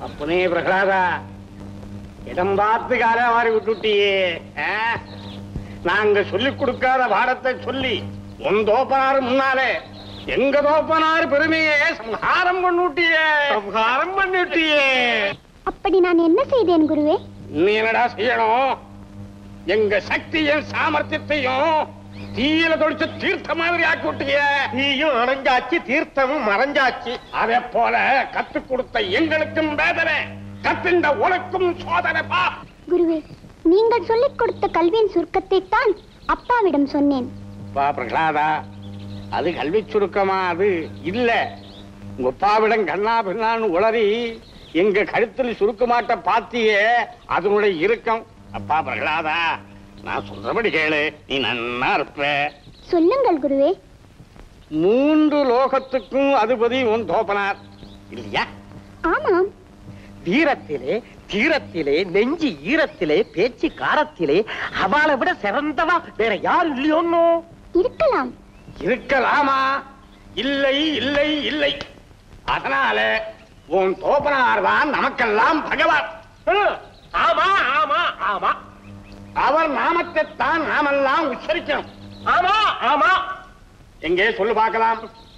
அப்பனே பிரகலாதா இடம் பார்த்து கால மாறி விட்டுட்டியே ஆ? நாங்க சொல்லிக் கொடுக்காத பாடத்தை சொல்லி உன் தோப்பனாரு முன்னாலே எங்க தோப்பனார் பெருமையே சம்ஹாரம் பண்ணிட்டியே சம்ஹாரம் பண்ணிட்டியே அப்படி நான் என்ன செய்தேன் குருவே நீ என்னடா செய்யணும் எங்க சக்தியும் சாமர்த்தியத்தையும் தீயில தொழிச்சு தீர்த்த மாதிரி ஆக்கி விட்டியே தீயும் அணைஞ்சாச்சு தீர்த்தமும் மறைஞ்சாச்சு அதே போல கத்து கொடுத்த எங்களுக்கும் வேதனை கத்தின்ற உனக்கும் சோதனை பா குருவே நீங்கள் சொல்லிக் கொடுத்த கல்வியின் சுருக்கத்தை தான் அப்பாவிடம் சொன்னேன் பா பிரகலாதா அது கல்வி சுருக்கமா அது இல்ல உங்க அப்பாவிடம் கண்ணா பின்னான்னு உளறி எங்க கழுத்தில் சுருக்கமாட்ட பாத்தியே அதனுடைய இறுக்கம் அப்பா பிரகலாதா நான் சொல்றபடி கேளு நீ நன்னா இருப்ப சொல்லுங்கள் குருவே மூன்று லோகத்துக்கும் அதிபதி உன் தோப்பனார் இல்லையா ஆமாம் வீரத்திலே தீரத்திலே நெஞ்சு ஈரத்திலே பேச்சு காரத்திலே அவளை விட சிறந்தவா வேற யாரும் இல்லையோன்னோ இருக்கலாம் இருக்கலாமா இல்லை இல்லை இல்லை அதனால உன் தோப்பனார் தான் நமக்கெல்லாம் பகவான் ஹம், ஆமா ஆமா ஆமா அவர் நாமத்தை தான் நாமெல்லாம் உச்சரிக்கணும் ஆமா ஆமா எங்கே சொல்லு பார்க்கலாம்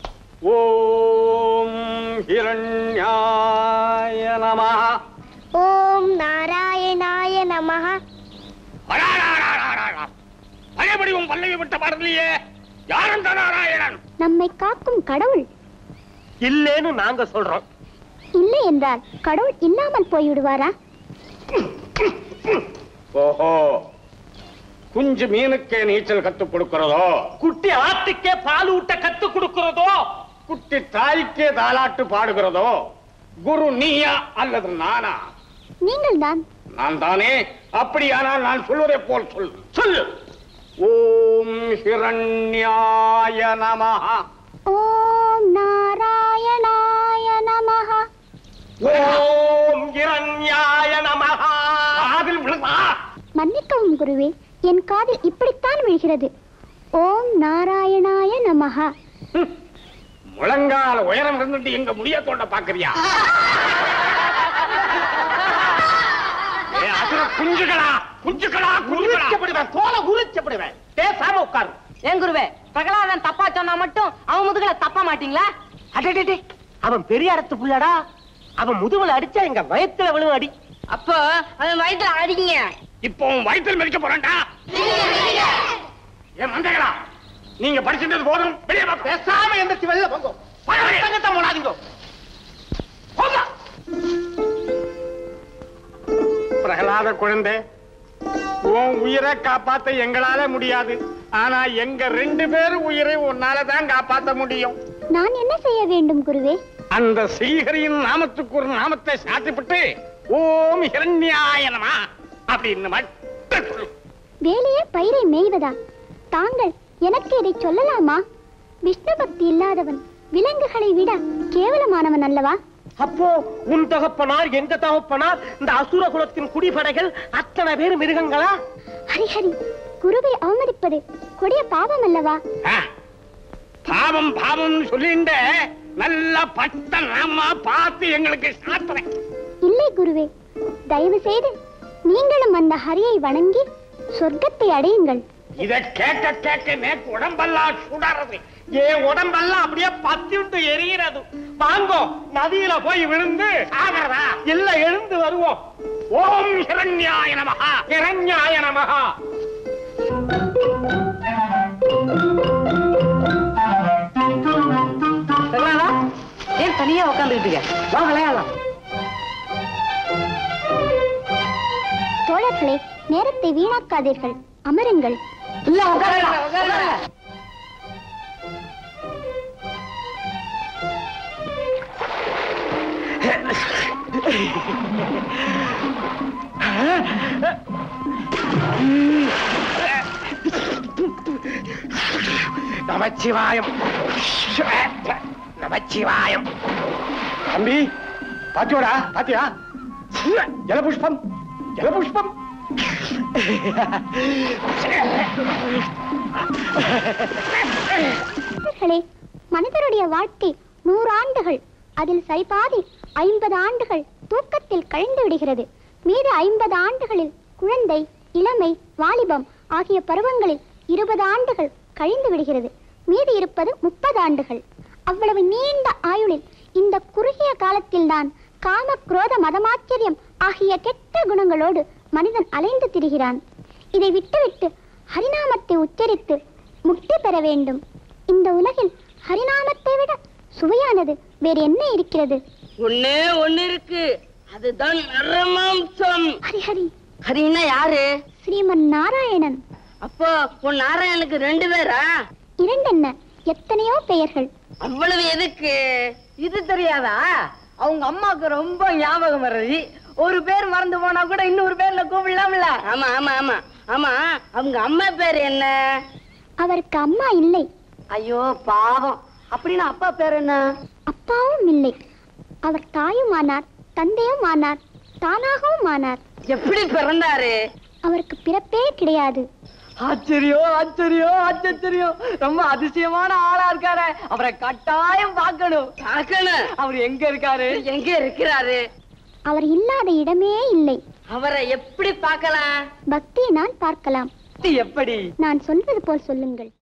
ஓம் ஹிரண்யாய நம ஓம் நாராயணாய நமஹ பழையபடி உன் பல்லவி விட்ட பாடலையே யார் அந்த நாராயணன் நம்மை காக்கும் கடவுள் இல்லேன்னு நாங்க சொல்றோம் இல்லை என்றால் கடவுள் இல்லாமல் போய்விடுவாரா ஓஹோ குஞ்சு மீனுக்கே நீச்சல் கத்துக் கொடுக்கிறதோ குட்டி ஆட்டுக்கே பால் ஊட்ட கத்து கொடுக்கிறதோ குட்டி தாய்க்கே தாலாட்டு பாடுகிறதோ குரு நீயா அல்லது நானா நீங்கள் தான் நான் தானே அப்படியானால் நான் சொல்வதை போல் சொல் சொல்லு ஓம் ஹிரண்யாய நமஹ ஓம் நாராயணாய நமஹ ஓம் இரண்யாய நமஹா காதில் விழுமா மன்னிக்கவும் குருவே என் காதில் இப்படித்தான் விழுகிறது ஓம் நாராயணாய நமஹ முழங்கால உயரம் இருந்துட்டு எங்க முடிய தோண்ட பாக்குறியா ஏ, அசுர குஞ்சுகளா குஞ்சுகளா குஞ்சுகளா உரிச்சப்படுவேன் தோலை உரிச்சப்படுவேன் பேசாம உட்காரு ஏன் குருவே பிரகலாதன் தப்பா சொன்னா மட்டும் அவன் முதுகுல தப்ப மாட்டீங்களா அடடே அவன் பெரிய இடத்து புள்ளடா அவன் முதுகுல அடிச்சா எங்க வயத்துல விழும் அடி அப்போ அவன் வயிற்றுல அடிங்க இப்போ உன் வயிற்றில் மிதிக்க போறேன்டா ஏன் மந்தைகளா நீங்க படிச்சிருந்தது போதும் வெளியே வா. பேசாம எந்திரிச்சு வெளில போங்க பரவாயில்லை. தங்கத்தை மூடாதீங்க போங்க. பிரகலாத குழந்தை உன் உயிரை காப்பாத்த எங்களால முடியாது ஆனா எங்க ரெண்டு பேர் உயிரை உன்னால தான் காப்பாத்த முடியும் நான் என்ன செய்ய வேண்டும் குருவே அந்த ஸ்ரீஹரியின் நாமத்துக்கு ஒரு நாமத்தை சாத்திவிட்டு ஓம் ஹிரண்யாயனமா அப்படின்னு மட்டும் சொல்லு. வேலையே பயிரை மேய்வதா தாங்கள் எனக்கு இதை சொல்லலாமா விஷ்ணு பக்தி இல்லாதவன் விலங்குகளை விட கேவலமானவன் அல்லவா அப்போ உன் தகப்பனார் எங்க தகப்பனார் இந்த அசுர குலத்தின் குடிபடைகள் அத்தனை பேர் மிருகங்களா ஹரிஹரி குருவை அவமதிப்பது கொடிய பாவம் அல்லவா ஆ, பாவம் பாவம் சொல்லிண்ட நல்ல பட்ட நாமா பார்த்து எங்களுக்கு சாத்துறேன் இல்லை குருவே தயவு செய்து நீங்களும் அந்த ஹரியை வணங்கி சொர்க்கத்தை அடையுங்கள் இத கேட்க கேட்க நேக்கு உடம்பெல்லாம் சுடறது என் உடம்பெல்லாம் அப்படியே பத்திட்டு எரிகிறது வாங்கோ நதியில போய் விழுந்து ஆகிறதா இல்ல எழுந்து வருவோம் ஓம் ஹிரண்யாய நமஹா இரண்யாய நமகா பிரகலாதா ஏன் தனியா உட்காந்துட்டு இருக்க வா விளையாடலாம் தோழர்களே நேரத்தை வீணாக்காதீர்கள் அமருங்கள் இல்ல உட்காரலாம் உட்காரலாம் நமச்சிவாயம் நமச்சிவாயம் தம்பி பாத்தியோடா பாத்தியா ஜலபுஷ்பம் ஜலபுஷ்பம் நண்பர்களே மனிதருடைய வாழ்க்கை நூறு ஆண்டுகள் அதில் சரிபாதி ஐம்பது ஆண்டுகள் தூக்கத்தில் கழிந்து விடுகிறது மீது ஐம்பது ஆண்டுகளில் குழந்தை இளமை வாலிபம் ஆகிய பருவங்களில் இருபது ஆண்டுகள் கழிந்து விடுகிறது மீதி இருப்பது முப்பது ஆண்டுகள் அவ்வளவு நீண்ட ஆயுளில் இந்த குறுகிய காலத்தில்தான் காம குரோத மதமாச்சரியம் ஆகிய கெட்ட குணங்களோடு மனிதன் அலைந்து திரிகிறான் இதை விட்டுவிட்டு ஹரிநாமத்தை உச்சரித்து முக்தி பெற வேண்டும் இந்த உலகில் ஹரிநாமத்தை விட சுவையானது வேறு என்ன இருக்கிறது ஒண்ணே ஒண்ணு இருக்கு அதுதான் நரமாம்சம் ஹரிஹரி ஹரின்னா யாரு ஸ்ரீமன் நாராயணன் அப்போ உன் நாராயணுக்கு ரெண்டு பேரா இரண்டென்ன எத்தனையோ பெயர்கள் அவ்வளவு எதுக்கு இது தெரியாதா அவங்க அம்மாவுக்கு ரொம்ப ஞாபகம் வர்றது ஒரு பேர் மறந்து போனா கூட இன்னொரு பேர்ல கூப்பிடலாம்ல ஆமா ஆமா ஆமா ஆமா அவங்க அம்மா பேர் என்ன அவருக்கு அம்மா இல்லை ஐயோ பாவம் அப்படின்னா அப்பா பேர் என்ன அப்பாவும் இல்லை அவர் தாயும் ஆனார் தந்தையும் ஆனார் தானாகவும் ஆனார் எப்படி பிறந்தாரு அவருக்கு பிறப்பே கிடையாது ஆச்சரியம் ஆச்சரியம் ஆச்சரியம் ரொம்ப அதிசயமான ஆளா இருக்காரு அவரை கட்டாயம் பார்க்கணும் பார்க்கணும் அவர் எங்க இருக்காரு எங்க இருக்கிறாரு அவர் இல்லாத இடமே இல்லை அவரை எப்படி பார்க்கலாம் பக்தியினால் பார்க்கலாம் எப்படி நான் சொல்வது போல் சொல்லுங்கள்